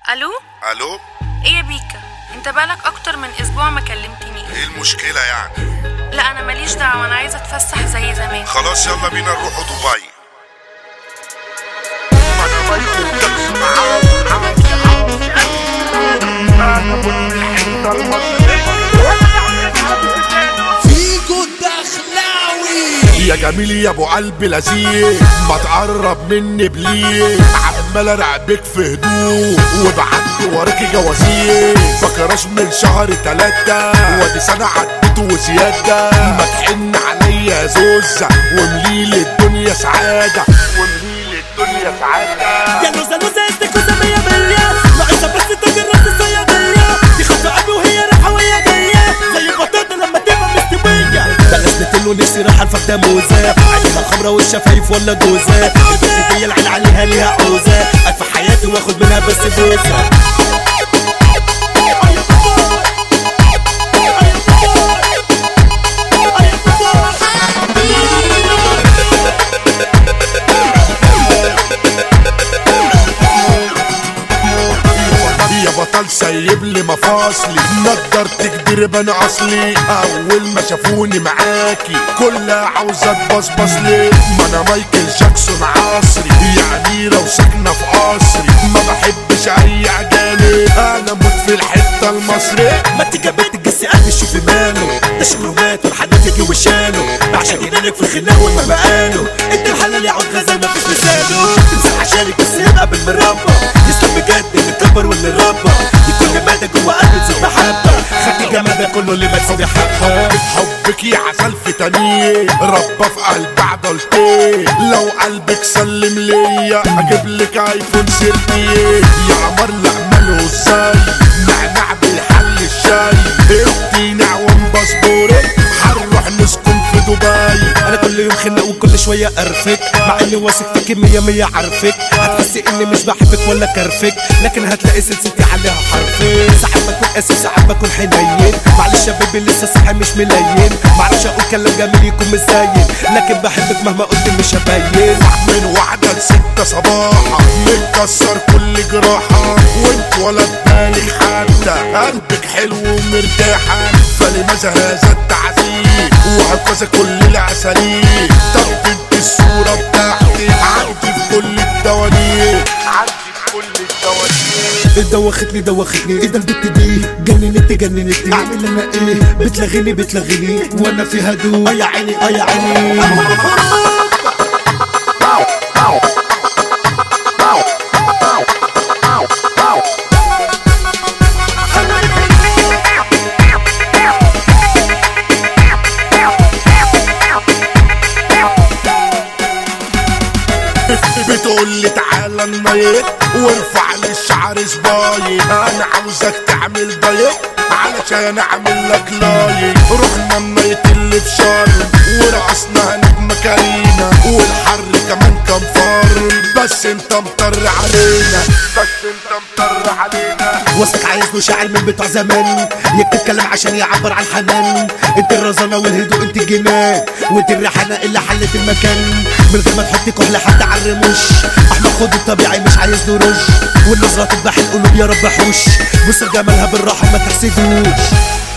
الو الو ايه يا بيكا انت بقالك اكتر من اسبوع ما كلمتنيش ايه المشكلة يعني لا انا ماليش دعوه انا عايزه اتفسح زي زمان خلاص يلا بينا نروح دبي فيكو الدخلاوي يا جميل يا ابو قلب لذيذ ما تقرب مني بليه عمال ارعبك في هدوء وبعدي وراكي جوازير فكراش من شهر تلاتة وادي سنة عدت وزيادة ما تحن عليا يا زوزة ومليل الدنيا سعادة ومليل الدنيا سعادة يا لوزة لوزة استكوزة مية مية ناقصة بس تجرب الصيادية دي خطوة قلبي وهي رايحة وهي جاية زي البطاطا لما تبقى مستوية بلاش نتل ونفسي رايحة الفخدة موزة عينيها خمرة والشفايف ولا جوزة البنت دي العين عليها ليها عوزة ألف حياتي واخد منها بس بوزة يا بطل سايب لي مفاصلي نقدر تقدر انا اصلي اول ما شافوني معاكي كلها عاوزه تبصبص لي ما انا مايكل جاكسون عصري يعني لو ساكنه في قصري ما بحبش اي اجانب انا موت في الحته المصري ما تيجي بنت تجسي قلبي شوفي ماله ده شكله مات والحداد يجي وشاله عشان جنانك في الخناق وما بقاله انت الحلال يعود غزال مفيش مثاله تمسح عشانك بس يبقى بالمربى يسلم بجد اللي كبر واللي ربى دي كل مادة جوه قلبي تزيد محبة خدي جمال ده كله اللي ما تسيبي حبة حبك يا عسل في تانية ربى في قلب عضلتي لو قلبك سلم ليا اجيب لك ايفون سيرتي يا قمر لا ماله ازاي نعنع بالحل الشاي ادي نعوم باسبورك هنروح نسكن في دبي انا كل يوم خناق وكل شويه ارفك مع اني واثق فيك مية مية عارفك هتحسي اني مش بحبك ولا كرفك لكن هتلاقي سلسلتي عليها حرفين ساعات بكون قاسي ساعات بكون حنين معلش يا بيبي لسه صاحي مش ملين معرفش اقول كلام جميل يكون مش زين لكن بحبك مهما قلت مش هبين من واحدة لستة صباحا متكسر كل جراحة وانت ولا ببالك حتى قلبك حلو ومرتاحة فلماذا هذا التعذيب وهكذا كل العساليب طب انت الصورة بتاعتي عندي في كل الدوانير عندي في كل الدوانير دوختني دوختني ايه ده البت دي جننت جننتني اعمل انا ايه بتلغيني بتلغيني وانا في هدوء اه يا عيني اه يا عيني بتقول لي تعالى النايت وارفع لي الشعر صبايي انا عاوزك تعمل دايت علشان اعمل لك لايك رحنا النايت اللي في شرم ورقصنا هناك مكارينا والحر كمان كان فر بس انت مطر علينا بس انت مطر علينا وصلك عايز له شاعر من بتوع زمان يكتب كلام عشان يعبر عن الحنان انت الرزانة والهدوء انت الجنان وانت الريحانة اللي حلت المكان من غير ما تحطي كحل حتى على الرموش احمد خد الطبيعي مش عايز له رش والنظرة تذبح القلوب يا رب حوش بص جمالها بالراحة ما تحسدوش